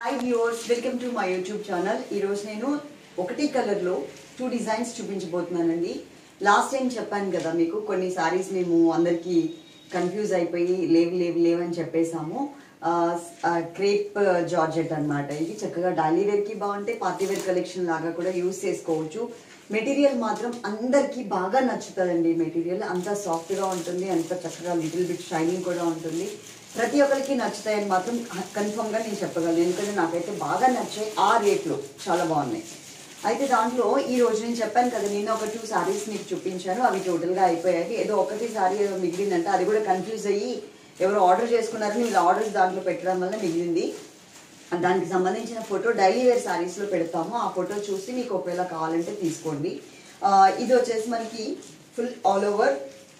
hi viewers welcome to my YouTube channel ఈరోజు నేను ఒకటి కలర్లో టూ డిజైన్స్ చూపించబోతున్నానండి లాస్ట్ టైం చెప్పాను కదా మీకు కొన్ని సారీస్ మేము అందరికీ కన్ఫ్యూజ్ అయిపోయి లేవు లేవు లేవు అని చెప్పేసాము క్రేప్ జార్జెట్ అన్నమాట ఇది చక్కగా డైలీ వేర్కి బాగుంటే పార్టీ వేర్ కలెక్షన్ లాగా కూడా యూస్ చేసుకోవచ్చు మెటీరియల్ మాత్రం అందరికీ బాగా నచ్చుతుందండి మెటీరియల్ అంత సాఫ్ట్గా ఉంటుంది అంత చక్కగా లిటిల్ బిట్ షైనింగ్ కూడా ఉంటుంది ప్రతి ఒక్కరికి నచ్చుతాయని మాత్రం కన్ఫర్మ్గా నేను చెప్పగలను ఎందుకంటే నాకైతే బాగా నచ్చాయి ఆ రేట్లో చాలా బాగున్నాయి అయితే దాంట్లో ఈ రోజు నేను చెప్పాను కదా నిన్న ఒక టూ సారీస్ మీకు చూపించాను అవి టోటల్గా అయిపోయాయి ఏదో ఒకటి సారీ ఏదో మిగిలిందంటే అది కూడా కన్ఫ్యూజ్ అయ్యి ఎవరు ఆర్డర్ చేసుకున్నారని వీళ్ళు ఆర్డర్స్ దాంట్లో పెట్టడం వల్ల మిగిలింది దానికి సంబంధించిన ఫోటో డైలీ వేర్ సారీస్లో పెడతాము ఆ ఫోటో చూసి మీకు ఒకవేళ కావాలంటే తీసుకోండి ఆ, ఇది వచ్చేసి మనకి full all over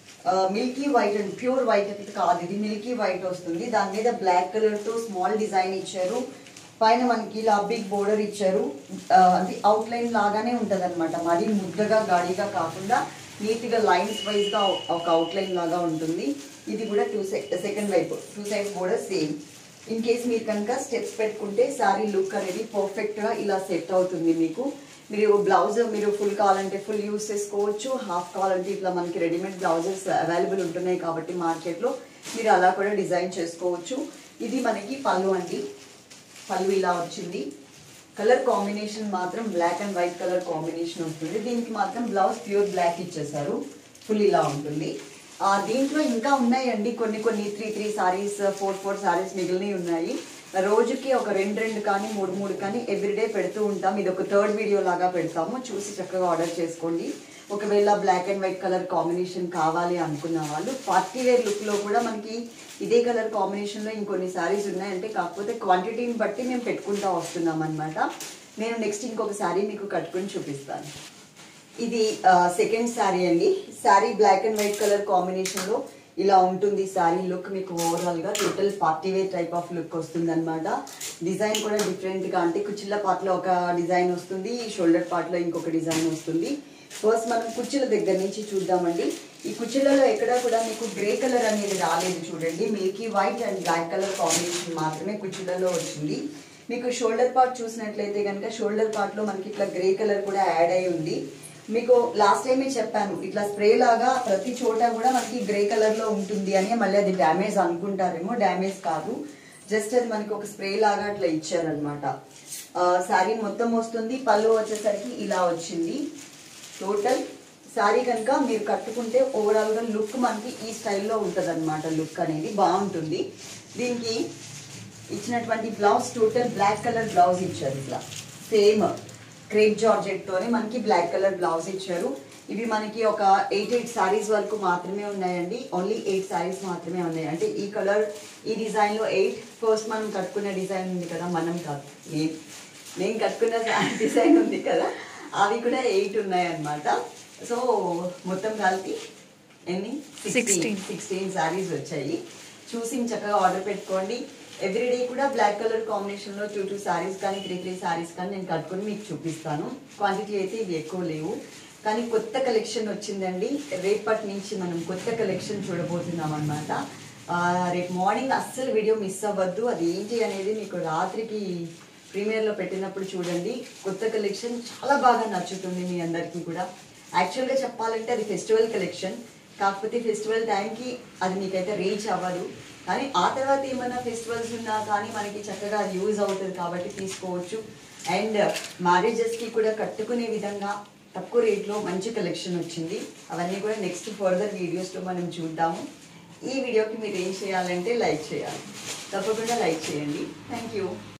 milky white and pure white అయితే కాదు ఇది మిల్కీ వైట్ వస్తుంది దాని మీద బ్లాక్ కలర్తో స్మాల్ డిజైన్ ఇచ్చారు పైన మనకి ఇలా బిగ్ బోర్డర్ ఇచ్చారు ఆ, అది అవుట్ లైన్ లాగానే ఉంటుంది అనమాట మరీ ముద్దగా గాడిగా కాకుండా నీట్గా లైన్స్ వైజ్గా ఒక అవుట్ లైన్ లాగా ఉంటుంది ఇది కూడా టూ సెకండ్ వైపు టూ సైడ్స్ కూడా సేమ్ ఇన్ కేస్ మీరు కనుక స్టెప్స్ పెట్టుకుంటే సారీ లుక్ అనేది పర్ఫెక్ట్గా ఇలా సెట్ అవుతుంది మీకు మీరు బ్లౌజ్ మీరు ఫుల్ కావాలంటే ఫుల్ యూస్ చేసుకోవచ్చు హాఫ్ కావాలంటే ఇట్లా మనకి రెడీమేడ్ బ్లౌజెస్ అవైలబుల్ ఉంటున్నాయి కాబట్టి మార్కెట్లో మీరు అలా కూడా డిజైన్ చేసుకోవచ్చు ఇది మనకి పళ్ళు అండి పళ్ళు ఇలా వచ్చింది కలర్ కాంబినేషన్ మాత్రం black and white colour combination వస్తుంది దీనికి మాత్రం బ్లౌజ్ ప్యూర్ బ్లాక్ ఇచ్చేసారు ఫుల్ ఇలా ఉంటుంది ఆ, దీంట్లో ఇంకా ఉన్నాయండి కొన్ని కొన్ని three three saris four four saris మిగిలినవి ఉన్నాయి రోజుకి ఒక రెండు రెండు కానీ మూడు మూడు కానీ ఎవ్రీడే పెడుతూ ఉంటాం ఇది ఒక థర్డ్ వీడియో లాగా పెడతాము చూసి చక్కగా ఆర్డర్ చేసుకోండి ఒకవేళ black and white colour combination కావాలి అనుకున్న వాళ్ళు పార్టీ వేర్ లుక్లో కూడా మనకి ఇదే కలర్ కాంబినేషన్లో ఇంకొన్ని సారీస్ ఉన్నాయంటే కాకపోతే క్వాంటిటీని బట్టి మేము పెట్టుకుంటా వస్తున్నాం అనమాట నేను నెక్స్ట్ ఇంకొక శారీ మీకు కట్టుకొని చూపిస్తాను ఇది సెకండ్ శారీ అండి sari black and white colour combination లో ఇలా ఉంటుంది శారీ లుక్ మీకు ఓవరాల్ గా total party wear type of look వస్తుంది అనమాట డిజైన్ కూడా డిఫరెంట్ గా అంటే కుచ్చిళ్ళ పార్ట్ లో ఒక డిజైన్ వస్తుంది షోల్డర్ పార్ట్ లో ఇంకొక డిజైన్ వస్తుంది ఫస్ట్ మనం కుర్చీల దగ్గర నుంచి చూద్దామండి ఈ కుర్చీలలో ఎక్కడా కూడా మీకు గ్రే కలర్ అనేది రాలేదు చూడండి milky white and black colour combination మాత్రమే కుర్చీలలో వచ్చింది మీకు షోల్డర్ పార్ట్ చూసినట్లయితే కనుక షోల్డర్ పార్ట్ లో మనకి ఇట్లా గ్రే కలర్ కూడా యాడ్ అయి ఉంది మీకు లాస్ట్ టైమే చెప్పాను ఇట్లా స్ప్రే లాగా ప్రతి చోట కూడా మనకి గ్రే కలర్ లో ఉంటుంది అని మళ్ళీ అది డ్యామేజ్ అనుకుంటారేమో డ్యామేజ్ కాదు జస్ట్ అది మనకి ఒక స్ప్రే లాగా అట్లా ఇచ్చారనమాట శారీ మొత్తం వస్తుంది పళ్ళు వచ్చేసరికి ఇలా వచ్చింది టోటల్ శారీ కనుక మీరు కట్టుకుంటే ఓవరాల్ గా లుక్ మనకి ఈ స్టైల్లో ఉంటుంది అనమాట లుక్ అనేది బాగుంటుంది దీనికి ఇచ్చినటువంటి blouse total black colour blouse ఇచ్చారు ఇట్లా సేమ్ క్రేప్ జార్జెట్ తోనే మనకి బ్లాక్ కలర్ బ్లౌజ్ ఇచ్చారు ఇవి మనకి ఒక ఎయిట్ ఎయిట్ సారీస్ వరకు మాత్రమే ఉన్నాయండి ఓన్లీ ఎయిట్ సారీస్ మాత్రమే ఉన్నాయి అంటే ఈ కలర్ ఈ డిజైన్ లో ఎయిట్ ఫస్ట్ మనం కట్టుకున్న డిజైన్ ఉంది కదా మనం కాదు నేను నేను కట్టుకున్న డిజైన్ ఉంది కదా అవి కూడా ఎయిట్ ఉన్నాయి అన్నమాట సో మొత్తం కలిపి ఎన్ని సిక్స్టీన్ సిక్స్టీన్ సారీస్ వచ్చాయి చూసి చక్కగా ఆర్డర్ పెట్టుకోండి ఎవ్రీడే కూడా బ్లాక్ కలర్ కాంబినేషన్ లో టూ టూ సారీస్ కానీ త్రీ త్రీ సారీస్ కానీ నేను కట్టుకొని మీకు చూపిస్తాను క్వాంటిటీ అయితే ఇవి ఎక్కువ లేవు కానీ కొత్త కలెక్షన్ వచ్చిందండి రేపటి నుంచి మనం కొత్త కలెక్షన్ చూడబోతున్నాం అనమాట రేపు మార్నింగ్ అస్సలు వీడియో మిస్ అవ్వద్దు అది ఏంటి అనేది మీకు రాత్రికి ప్రీమియర్లో పెట్టినప్పుడు చూడండి కొత్త కలెక్షన్ చాలా బాగా నచ్చుతుంది మీ అందరికీ కూడా యాక్చువల్గా చెప్పాలంటే అది ఫెస్టివల్ కలెక్షన్ కాకపోతే ఫెస్టివల్ టైంకి అది మీకైతే రీచ్ అవ్వదు కానీ ఆ తర్వాత ఏమైనా ఫెస్టివల్స్ ఉన్నా కానీ మనకి చక్కగా అది యూజ్ అవుతుంది కాబట్టి తీసుకోవచ్చు అండ్ మ్యారేజెస్కి కూడా కట్టుకునే విధంగా తక్కువ రేట్లో మంచి కలెక్షన్ వచ్చింది అవన్నీ కూడా నెక్స్ట్ ఫర్దర్ వీడియోస్లో మనం చూద్దాము ఈ వీడియోకి మీరు ఏం చేయాలంటే లైక్ చేయాలి తప్పకుండా లైక్ చేయండి థ్యాంక్ యూ